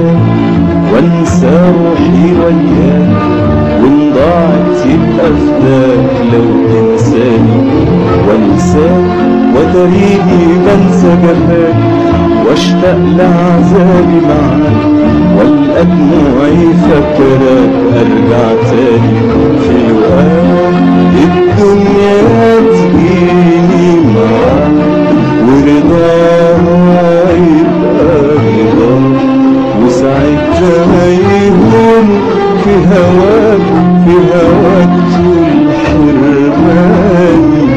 وياك وانسى روحي وياك وان ضاعت يبقى فداك لو تنساني وانساك وتريني بنسى جفاك واشتاق لعذابي معاك والقى دموعي فاكراك ارجع تاني في لقاك الدنيا تجيني معاك ورضاها يبقى رضاك وساعتها يهون في هواك في هواك طول حرماني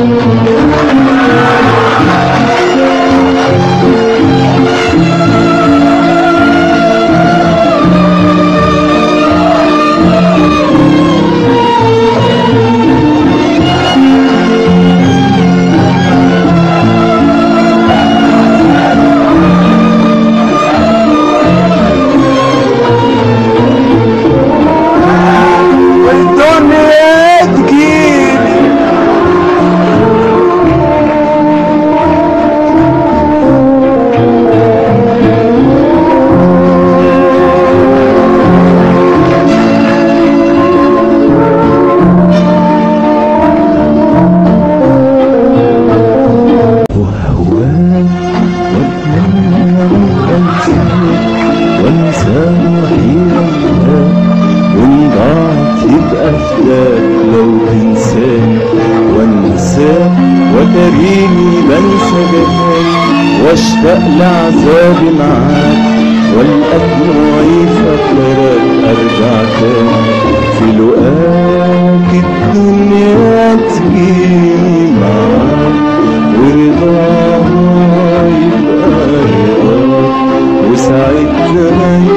والدنيا تجيني وهواك واتمنى انساك وانسى روحي وياك وان ضاعت يبقى فداك لو تنساني وانساك وتريني بنسى جفاك واشتاق لعذابي معاك والقى دموعي فاكراك ارجع تاني في لقاك الدنيا تجيني معاك ورضاها يبقى رضاك وساعتها